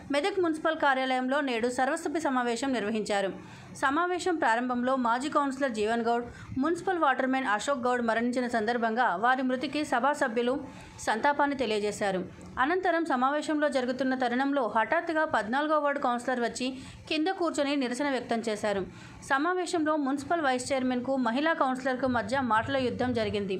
Medak municipal కార్యాలయంలో నేడు సర్వసభ్య సమావేశం నిర్వహించారు సమావేశం ప్రారంభంలో మాజీ councillor Jeevan Goud municipal waterman Ashok Goud మరణించిన సందర్భంగా వారి మృతికి సభా సభ్యులు సంతాపాన్ని తెలియజేశారు అనంతరం సమావేశంలో జరుగుతున్న తరుణంలో హఠాత్తుగా పద్నాలుగో వార్డు కౌన్సిలర్ వచ్చి కింద కూర్చొని నిరసన వ్యక్తం చేశారు సమావేశంలో మున్సిపల్ వైస్ చైర్మన్కు మహిళా కౌన్సిలర్కు మధ్య మాటల యుద్ధం జరిగింది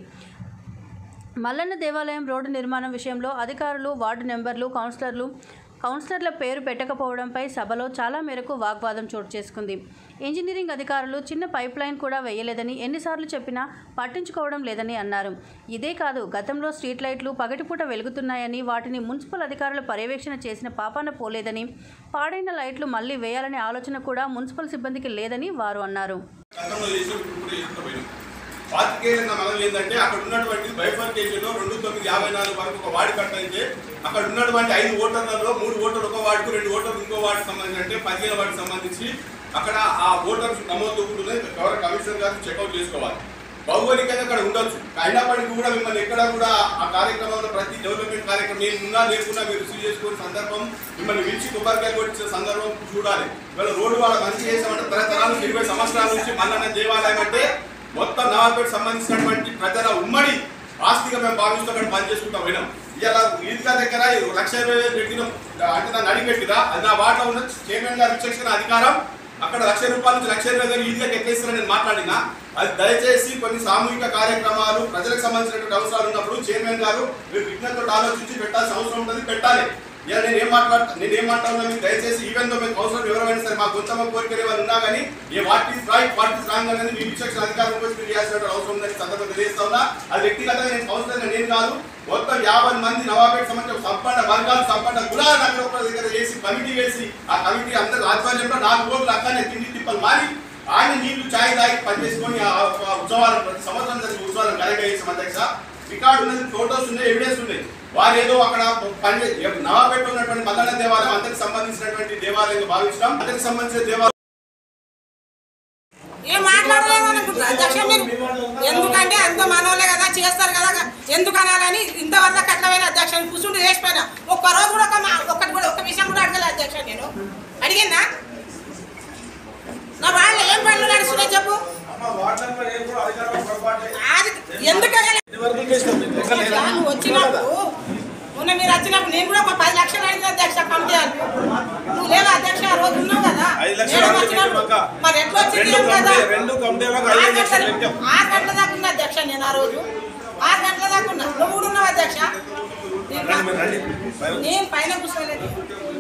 మల్లన్న దేవాలయం రోడ్డు నిర్మాణం విషయంలో అధికారులు వార్డు నెంబర్లు కౌన్సిలర్లు కౌన్సిలర్ల పేరు పెట్టకపోవడంపై సభలో చాలా మేరకు వాగ్వాదం చోటు చేసుకుంది ఇంజనీరింగ్ అధికారులు చిన్న పైప్ లైన్ కూడా వేయలేదని ఎన్నిసార్లు చెప్పినా పట్టించుకోవడం లేదని అన్నారు ఇదే కాదు గతంలో స్ట్రీట్ లైట్లు పగటిపూట వెలుగుతున్నాయని వాటిని మున్సిపల్ అధికారులు పర్యవేక్షణ చేసిన పాపాన పోలేదని పాడైన లైట్లు మళ్లీ వేయాలనే ఆలోచన కూడా మున్సిపల్ సిబ్బందికి లేదని వారు అన్నారు గతంలో చేసి ఇప్పుడు కూడా చేసుకుంటూ పోయినాం పాతికేళ్ళగా మనం ఏంటంటే అక్కడ ఉన్నటువంటి బైఫర్కేషన్లో రెండు తొమ్మిది యాభై నాలుగు వరకు ఒక వార్డు కట్టయితే అక్కడ ఉన్నటువంటి ఐదు ఓటర్లలో మూడు ఓటర్లు ఒక వార్డుకు రెండు ఓటర్లు ఇంకో వార్డుకు సంబంధించి అంటే పదిహేను వార్డుకు సంబంధించి అక్కడ ఆ ఓటర్స్ నమోదు ఉంటుంది గవర్నర్ కమిషనర్ గారు చెక్అవుట్ చేసుకోవాలి భౌగోళికంగా అక్కడ ఉండొచ్చు అయినప్పటికీ కూడా మిమ్మల్ని ఎక్కడ కూడా ఆ కార్యక్రమంలో ప్రతి డెవలప్మెంట్ కార్యక్రమం నేను ఉన్నా లేకున్నా మీరు రిసీవ్ చేసుకునే సందర్భం మిమ్మల్ని పిలిచి కొబ్బరికాయ కొట్టించిన సందర్భం చూడాలి ఇవాళ రోడ్డు వాళ్ళ మంచి చేసామంటే తరతరాల నుంచి ఇరవై సంవత్సరాల నుంచి మల్లన్న దేవాలయం అంటే మొత్తం నవాపేట సంబంధించినటువంటి ప్రజల ఉమ్మడి ఆస్తిగా మేము భావిస్తూ అక్కడ పనిచేసుకుంటా పోయినాం ఇలా ఈద్గా దగ్గర లక్ష ఇరవై వేలు పెట్టినాం అంటే నన్ను అడిగి పెట్టిరా అది నా వాటిలో ఉన్న చైర్మన్ గారు విచక్షణ అధికారం అక్కడ లక్ష రూపాయల నుంచి లక్ష ఇరవై వేలు ఈద్గా ఎక్కేస్తారని నేను మాట్లాడినా అది దయచేసి కొన్ని సామూహిక కార్యక్రమాలు ప్రజలకు సంబంధించినటువంటి అవసరాలు ఉన్నప్పుడు చైర్మన్ గారు మీరు విజ్ఞతతో ఆలోచించి పెట్టాల్సిన అవసరం ఉంటుంది పెట్టాలి ఇలా నేను ఏం మాట్లాడతా నేను ఏం మాట్లాడుతున్నా మీకు దయచేసి ఈవెన్ తో మీకు అవసరం ఎవరైనా సరే మా గొంతమ్మ కోరికలు ఏమైనా ఉన్నా కానీ ఏ what is right what is wrong అనేది మీ విచక్షణ అధికారం వచ్చి మీరు చేయాల్సిన అవసరం ఉందని సందర్భంగా తెలియజేస్తా ఉన్నా అది వ్యక్తిగతంగా నేను కౌన్సిలర్గా నేను కాదు మొత్తం యాభై మంది నవాబేట్ సంబంధించిన సంపన్న వర్గాలు సంపన్న కులాల నగర దగ్గర వేసి కమిటీ వేసి ఆ కమిటీ అందరి ఆధ్వర్యంలో నాలుగు రోజులు అక్కడనే తిండి తిప్పలు మారి ఆయన నీళ్లు ఛాయ్ తాగి పనిచేసుకొని ఆ ఆ ఉత్సవాలను ప్రతి సంవత్సరం జరిగే ఉత్సవాలను ఘనంగా చేసాం అధ్యక్ష రికార్డు ఉన్నది ఫోటోస్ ఉన్నాయి ఎవిడెన్స్ ఉన్నాయి వారు ఏదో అక్కడ పని నవాబెట్ట ఉన్నటువంటి మల్లన్న దేవాలయం అందరికి సంబంధించినటువంటి దేవాలయంగా భావించడం అందరికి సంబంధించిన దేవాలయం ఏం మాట్లాడలేదు అనుకుంటున్నా అధ్యక్ష మీరు ఎందుకంటే అంత మనోళ్ళే కదా చేస్తారు కదా ఎందుకు అనాలని ఇంతవరకు కట్లమైన అధ్యక్ష కూర్చుంటూ చేసిపోయినా ఒక్క రోజు కూడా ఒక మా- ఒక్కటి కూడా ఒక్క విషయం కూడా అడగలేదు అధ్యక్ష నేను అడిగినా నా వాళ్ళు ఏం పనులు నడుస్తున్నాయి చెప్పు అది ఎందుకు అడగలేదు? అధ్యక్ష, నువ్వు వచ్చినప్పుడు మొన్న మీరు వచ్చినప్పుడు నేను కూడా ఒక పది లక్షలు అడిగిన అధ్యక్ష పంపించాలి నువ్వు లేదా అధ్యక్ష ఆ రోజు ఉన్నావు కదా ఐదు లక్షలు నేను అడిగితే వచ్చినప్పుడు ఒక మరి ఎట్లా వచ్చింది రెండు ఏం కదా కమిటీ- రెండు కమిటీలకు ఆరు ఐదు లక్షలు గంటల పెట్టాం. ఆరు గంటల దాకా ఉన్న అధ్యక్ష నేను ఆ రోజు ఆరు గంటల దాకా ఉన్నా నువ్వు కూడా ఉన్నావు అధ్యక్ష నేను రండి, మీరు రండి. నేను పైన కూర్చోలేదు